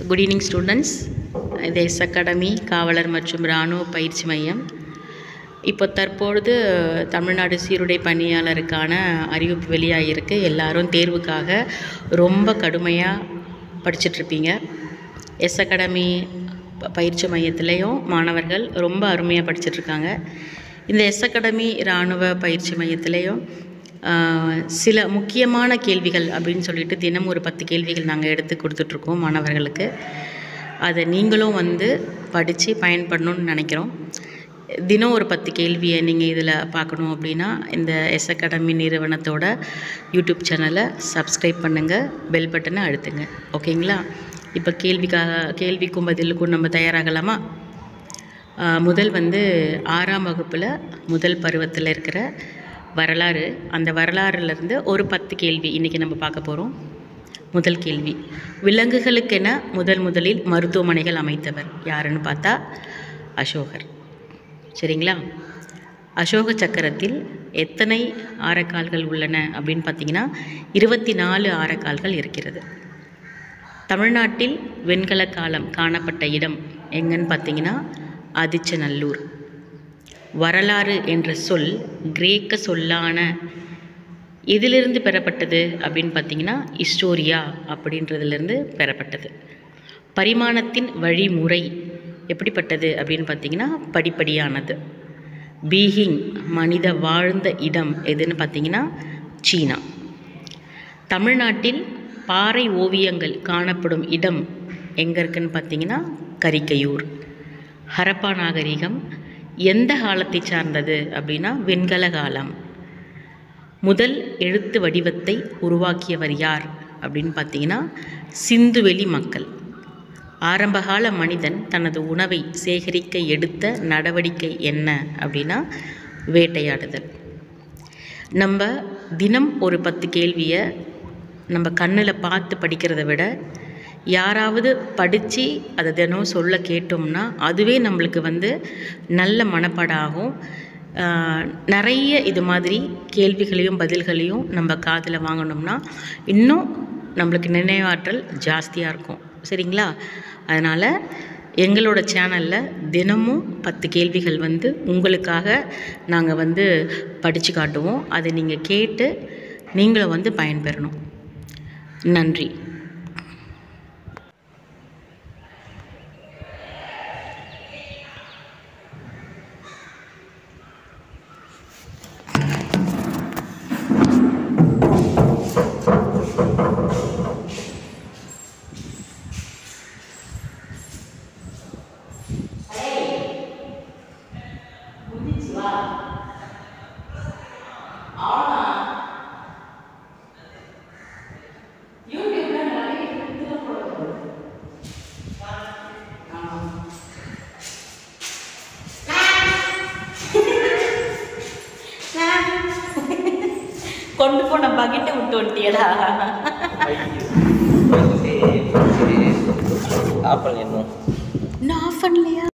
good evening students இது S academy காவலர் மற்றும் இராணுவ பயிற்சி மையம் இப்போ தற்பொழுது தமிழ்நாடு சீருடை பணியாளருக்கான அறிவிப்பு வெளியாகிருக்கு எல்லாரும் தேர்வுக்காக ரொம்ப கடுமையாக படிச்சிட்ருப்பீங்க எஸ் அகாடமி ப- பயிற்சி மையத்துலேயும் மாணவர்கள் ரொம்ப அருமையாக படிச்சிட்ருக்காங்க இந்த எஸ் அகாடமி இராணுவ பயிற்சி மையத்திலையும் ஆஹ், சில முக்கியமான கேள்விகள் அப்படின்னு சொல்லிட்டு தினம் ஒரு பத்து கேள்விகள் நாங்கள் எடுத்து கொடுத்துட்ருக்கோம் மாணவர்களுக்கு அதை நீங்களும் வந்து படித்து பயன்படணும்னு நினைக்கிறோம் தினம் ஒரு பத்து கேள்வியை நீங்கள் இதில் பார்க்கணும் அப்படின்னா இந்த எஸ் அகாடமி நிறுவனத்தோட யூடியூப் சேனலை சப்ஸ்கிரைப் பண்ணுங்கள் பெல் பட்டனை அழுத்துங்க ஓகேங்களா இப்போ கேள்விக்காக கேள்விக்கும் பதிலுக்கும் நம்ம தயாராகலாமா ஆஹ் முதல் வந்து ஆறாம் வகுப்பில் முதல் பருவத்தில் இருக்கிற வரலாறு அந்த வரலாறுலேருந்து ஒரு பத்து கேள்வி இன்றைக்கி நம்ம பார்க்க போகிறோம் முதல் கேள்வி விலங்குகளுக்கென முதல் முதலில் மருத்துவமனைகள் அமைத்தவர் யாருன்னு பார்த்தா அசோகர் சரிங்களா அசோக சக்கரத்தில் எத்தனை ஆரக்கால்கள் உள்ளன அப்படின்னு பார்த்தீங்கன்னா இருபத்தி நாலு ஆரக்கால்கள் இருக்கிறது தமிழ்நாட்டில் வெண்கல காலம் காணப்பட்ட இடம் எங்கன்னு பார்த்தீங்கன்னா ஆதிச்சநல்லூர் வரலாறு என்ற சொல் கிரேக்க சொல்லான எதிலிருந்து பெறப்பட்டது அப்படின்னு பார்த்தீங்கன்னா ஹிஸ்டோரியா அப்படின்றதுலேருந்து பெறப்பட்டது பரிமாணத்தின் வழிமுறை எப்படிப்பட்டது அப்படின்னு பார்த்தீங்கன்னா படிப்படியானது பீயிங் மனித வாழ்ந்த இடம் எதுன்னு பார்த்தீங்கன்னா சீனா தமிழ்நாட்டில் பாறை ஓவியங்கள் காணப்படும் இடம் எங்கே இருக்குன்னு பார்த்தீங்கன்னா கரிக்கையூர் ஹரப்பா நாகரிகம் எந்த காலத்தை சார்ந்தது அப்படின்னா வெண்கல காலம் முதல் எழுத்து வடிவத்தை உருவாக்கியவர் யார் அப்படின்னு பார்த்தீங்கன்னா சிந்துவெளி மக்கள் ஆரம்பகால மனிதன் தனது உணவை சேகரிக்க எடுத்த நடவடிக்கை என்ன அப்படின்னா வேட்டையாடுதல் நம்ம தினம் ஒரு பத்து கேள்வியை நம்ம கண்ணில் பார்த்து படிக்கிறத விட யாராவது படித்து அதை தினம் சொல்ல கேட்டோம்னா அதுவே நம்மளுக்கு வந்து நல்ல மனப்பாடம் ஆகும் ஆஹ் நிறைய இது மாதிரி கேள்விகளையும் பதில்களையும் நம்ம காதில் வாங்கினோம்னா இன்னும் நம்மளுக்கு நினைவாற்றல் ஜாஸ்தியாக இருக்கும் சரிங்களா அதனால் எங்களோட சேனலில் தினமும் பத்து கேள்விகள் வந்து உங்களுக்காக நாங்கள் வந்து படித்து காட்டுவோம் அதை நீங்கள் கேட்டு நீங்களும் வந்து பயன்பெறணும் நன்றி கொண்டு போன பக்கெட்டை விட்டு வந்துட்டியடா ஆப்பிள் என்ன நான் ஆஃப் பண்ணலையா